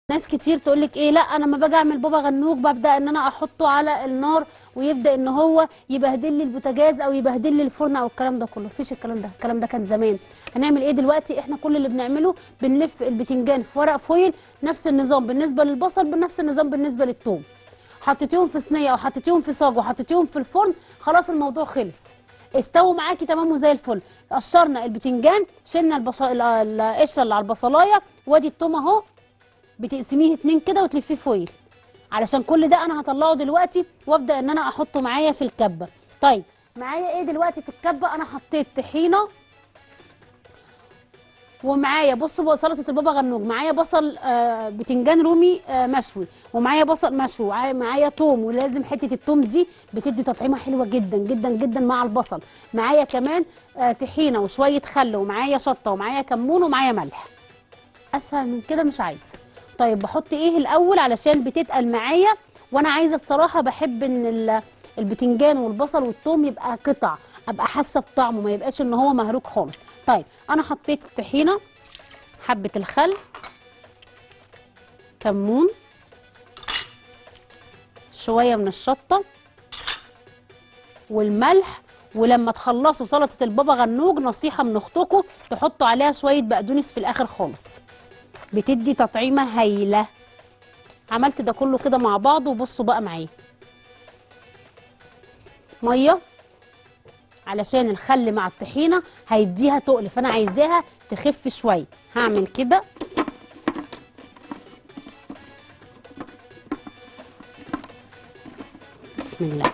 ناس كتير تقول لك ايه لا انا لما باجي اعمل بابا غنوج ببدا ان انا احطه على النار ويبدا ان هو يبهدل لي البوتاجاز او يبهدل لي الفرن او الكلام ده كله مفيش الكلام ده الكلام ده كان زمان هنعمل ايه دلوقتي احنا كل اللي بنعمله بنلف البتنجان في ورق فويل نفس النظام بالنسبه للبصل بنفس النظام بالنسبه للثوم حطيتيهم في صينيه او حطيتيهم في صاج وحطيتيهم في الفرن خلاص الموضوع خلص استووا معاكي تمام وزي الفل قشرنا البتنجان شلنا البص... ال- القشره اللي على البصلايه وادي التوم اهو بتقسميه اتنين كده وتلفيه فويل علشان كل ده انا هطلعه دلوقتي وابدا ان انا احطه معايا في الكبه طيب معايا ايه دلوقتي في الكبه انا حطيت طحينه ومعايا بصوا بقى سلطه البابا غنوج معايا بصل آه بتنجان رومي آه مشوي ومعايا بصل مشوي ومعايا معايا توم ولازم حته التوم دي بتدي تطعيمه حلوه جدا جدا جدا مع البصل معايا كمان آه طحينه وشويه خل ومعايا شطه ومعايا كمون ومعايا ملح اسهل من كده مش عايزه طيب بحط ايه الاول علشان بتتقل معايا وانا عايزه بصراحه بحب ان ال- البتنجان والبصل والثوم يبقى قطع ابقى حاسه بطعمه ما يبقاش ان هو مهروك خالص طيب انا حطيت الطحينه حبه الخل كمون شويه من الشطه والملح ولما تخلصوا سلطه البابا غنوج نصيحه من اختكم تحطوا عليها شويه بقدونس في الاخر خالص بتدي تطعيمه هايله عملت ده كله كده مع بعض وبصوا بقى معايا ميه علشان الخل مع الطحينه هيديها تقل فانا عايزاها تخف شويه هعمل كده بسم الله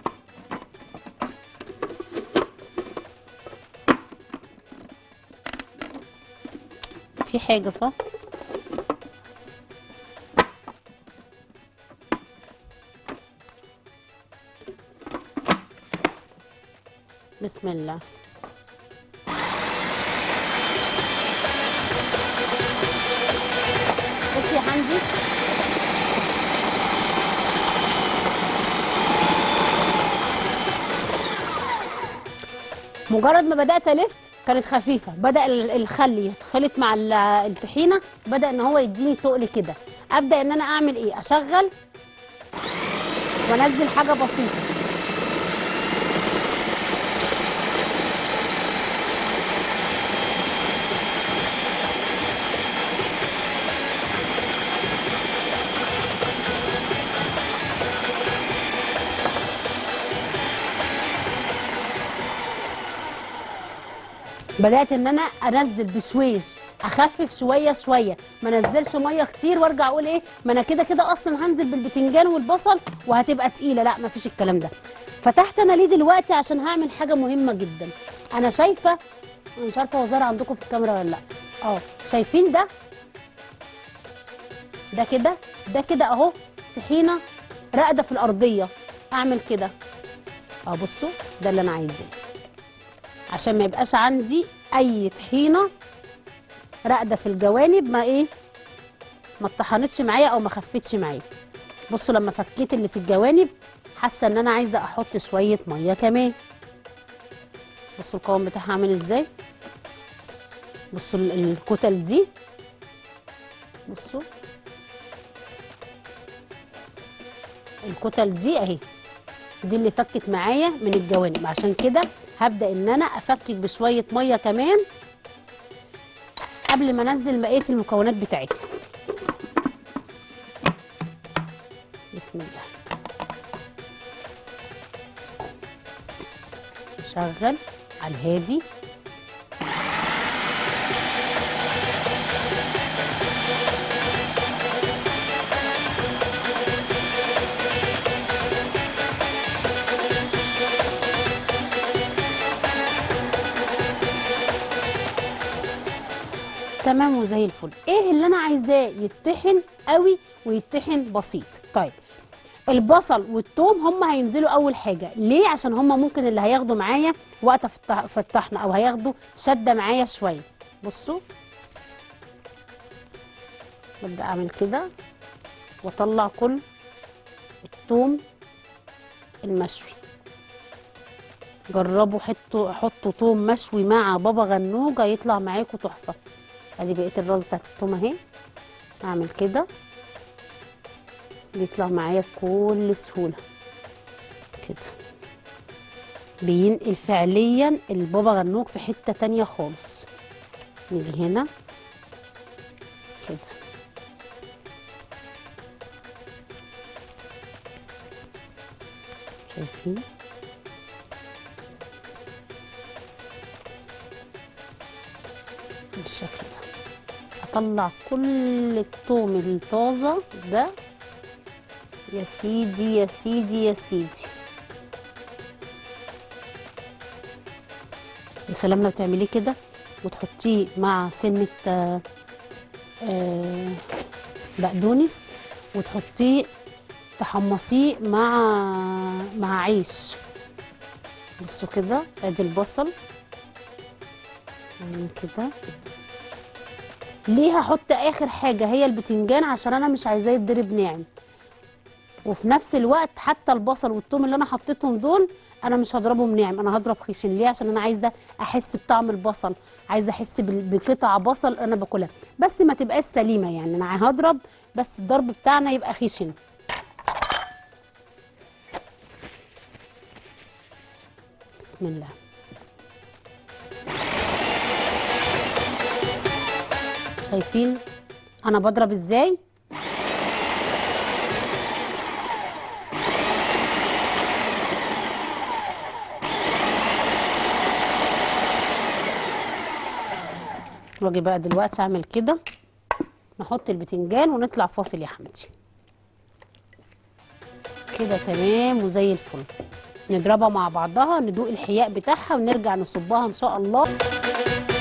في حاجه صح بسم الله بصي يا حمدي مجرد ما بدات الف كانت خفيفه بدا ال- الخل يتخلط مع ال- الطحينه بدا ان هو يديني تقل كده ابدا ان انا اعمل ايه اشغل وانزل حاجه بسيطه بدات ان انا انزل بشويش اخفف شويه شويه ما انزلش ميه كتير وارجع اقول ايه ما انا كده كده اصلا هنزل بالبتنجان والبصل وهتبقى تقيله لا ما فيش الكلام ده فتحت انا ليه دلوقتي عشان هعمل حاجه مهمه جدا انا شايفه انا مش عارفه هو ظاهر عندكم في الكاميرا ولا لا اه شايفين ده ده كده ده كده اهو طحينه راقده في الارضيه اعمل كده اه بصوا ده اللي انا عايزاه عشان ما يبقاش عندي اي طحينه راقده في الجوانب ما ايه ما اتطحنتش معايا او ما خفتش معايا بصوا لما فكيت اللي في الجوانب حاسه ان انا عايزه احط شويه ميه كمان بصوا القوام بتاعها عامل ازاي بصوا ال- الكتل دي بصوا الكتل دي اهي دي اللي فكت معايا من الجوانب عشان كده هبدا ان انا افكك بشويه ميه كمان قبل ما انزل بقيه المكونات بتاعتها بسم الله نشغل على الهادي تمام وزي الفل ايه اللي انا عايزاه يتطحن قوي ويتطحن بسيط طيب البصل والثوم هم هينزلوا اول حاجه ليه عشان هم ممكن اللي هياخدوا معايا وقت في الط- في الطحن او هياخدوا شده معايا شويه بصوا ببدا اعمل كده واطلع كل الثوم المشوي جربوا حطوا حطوا توم مشوي مع بابا غنوج هيطلع معاكم تحفه ادي بقيه الراس بتاعت التوم اهي اعمل كده بيطلع معايا بكل سهوله كده بينقل فعليا البابا غنوج في حته تانية خالص نيجي هنا كده شايفين بالشكل ده اطلع كل الثوم الطازه ده يا سيدي يا سيدي يا سيدي يا سلام لو تعمليه كده وتحطيه مع سنه آه، آه، بقدونس وتحطيه تحمصيه مع مع عيش بصوا كده ادي البصل يعني كده ليه هحط اخر حاجه هي البتنجان عشان انا مش عايزاه يتضرب ناعم وفي نفس الوقت حتى البصل والثوم اللي انا حطيتهم دول انا مش هضربهم ناعم انا هضرب خشن ليه عشان انا عايزه احس بطعم البصل عايزه احس بال- بقطع بصل انا باكلها بس ما تبقاش سليمه يعني انا هضرب بس الضرب بتاعنا يبقى خشن بسم الله شايفين انا بضرب ازاي واجي بقى دلوقتي اعمل كده نحط البتنجان ونطلع فاصل يا حمدي كده تمام وزي الفل نضربها مع بعضها ندوق الحياء بتاعها ونرجع نصبها ان شاء الله